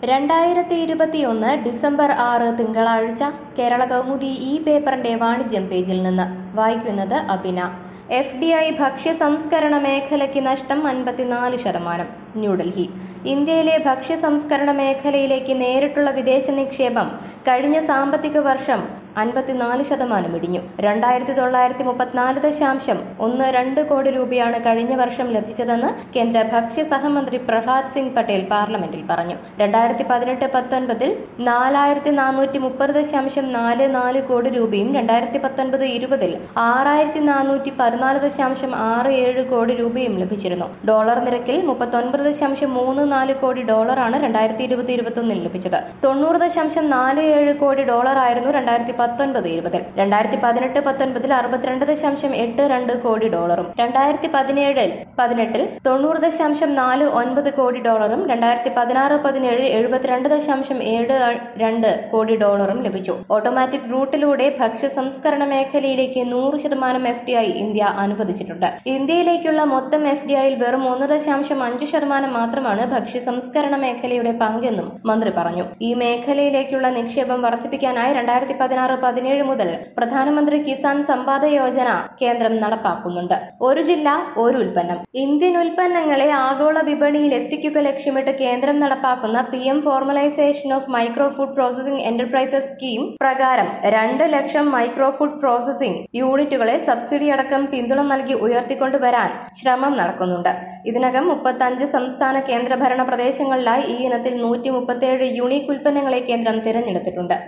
രണ്ടായിരത്തി ഇരുപത്തിയൊന്ന് ഡിസംബർ ആറ് തിങ്കളാഴ്ച കേരള കൗമുദി ഈ പേപ്പറിന്റെ വാണിജ്യം പേജിൽ നിന്ന് വായിക്കുന്നത് അബിന എഫ് ഡി ഐ ഭക്ഷ്യ സംസ്കരണ മേഖലയ്ക്ക് നഷ്ടം അൻപത്തിനാല് ശതമാനം ന്യൂഡൽഹി ഇന്ത്യയിലെ ഭക്ഷ്യ സംസ്കരണ മേഖലയിലേക്ക് നേരിട്ടുള്ള വിദേശ നിക്ഷേപം കഴിഞ്ഞ സാമ്പത്തിക വർഷം അൻപത്തിനാല് ശതമാനം ഇടിഞ്ഞു രണ്ടായിരത്തി തൊള്ളായിരത്തി മുപ്പത്തിനാല് ദശാംശം ഒന്ന് രണ്ട് കോടി രൂപയാണ് കഴിഞ്ഞ വർഷം ലഭിച്ചതെന്ന് കേന്ദ്ര ഭക്ഷ്യ സഹമന്ത്രി പ്രഹ്ലാദ് സിംഗ് പട്ടേൽ പാർലമെന്റിൽ പറഞ്ഞു രണ്ടായിരത്തി പതിനെട്ട് പത്തൊൻപതിൽ നാലായിരത്തി നാനൂറ്റി മുപ്പത് ദശാംശം നാല് നാല് കോടി രൂപയും രണ്ടായിരത്തി പത്തൊൻപത് ഇരുപതിൽ ആറായിരത്തി നാനൂറ്റി പതിനാല് ദശാംശം ആറ് ഏഴ് കോടി രൂപയും ലഭിച്ചിരുന്നു ഡോളർ നിരക്കിൽ മുപ്പത്തൊൻപത് ദശാംശം മൂന്ന് നാല് കോടി ഡോളറാണ് രണ്ടായിരത്തി ഇരുപത് ഇരുപത്തൊന്നിൽ ലഭിച്ചത് തൊണ്ണൂറ് ദശാംശം നാല് ഏഴ് കോടി ഡോളർ ആയിരുന്നു രണ്ടായിരത്തി പത്തൊൻപത് ഇരുപതിൽ രണ്ടായിരത്തി പതിനെട്ട് പത്തൊൻപതിൽ അറുപത്തിരണ്ട് ദശാംശം എട്ട് രണ്ട് കോടി ഡോളറും രണ്ടായിരത്തി പതിനേഴിൽ പതിനെട്ടിൽ തൊണ്ണൂറ് ദശാംശം നാല് ഒൻപത് കോടി ഡോളറും രണ്ടായിരത്തി പതിനാറ് പതിനേഴ് എഴുപത്തിരണ്ട് ദശാംശം ഏഴ് രണ്ട് കോടി ഡോളറും ലഭിച്ചു ഓട്ടോമാറ്റിക് റൂട്ടിലൂടെ ഭക്ഷ്യ സംസ്കരണ മേഖലയിലേക്ക് നൂറ് ശതമാനം എഫ് ഡി ഐ ഇന്ത്യ അനുവദിച്ചിട്ടുണ്ട് ഇന്ത്യയിലേക്കുള്ള മൊത്തം എഫ് ഡി ഐയിൽ വെറും ഒന്ന് ദശാംശം അഞ്ച് ശതമാനം മാത്രമാണ് ഭക്ഷ്യ സംസ്കരണ മേഖലയുടെ പങ്കെന്നും മന്ത്രി പറഞ്ഞു ഈ മേഖലയിലേക്കുള്ള നിക്ഷേപം വർദ്ധിപ്പിക്കാനായി രണ്ടായിരത്തി പതിനാറ് പതിനേഴ് മുതൽ പ്രധാനമന്ത്രി കിസാൻ സമ്പാദ യോജന കേന്ദ്രം നടപ്പാക്കുന്നുണ്ട് ഒരു ജില്ല ഒരു ഉൽപ്പന്നം ഇന്ത്യൻ ഉൽപ്പന്നങ്ങളെ ആഗോള വിപണിയിൽ എത്തിക്കുക ലക്ഷ്യമിട്ട് കേന്ദ്രം നടപ്പാക്കുന്ന P M formalisation of micro food processing enterprises scheme പ്രകാരം രണ്ട് ലക്ഷം മൈക്രോ ഫുഡ് പ്രോസസിംഗ് യൂണിറ്റുകളെ സബ്സിഡി അടക്കം പിന്തുണ നൽകി ഉയർത്തിക്കൊണ്ടുവരാൻ ശ്രമം നടക്കുന്നുണ്ട് ഇതിനകം മുപ്പത്തഞ്ച് സംസ്ഥാന കേന്ദ്രഭരണ പ്രദേശങ്ങളിലായി ഈ ഇനത്തിൽ നൂറ്റി മുപ്പത്തിയേഴ് യുണീക്ക് ഉൽപ്പന്നങ്ങളെ കേന്ദ്രം തിരഞ്ഞെടുത്തിട്ടുണ്ട്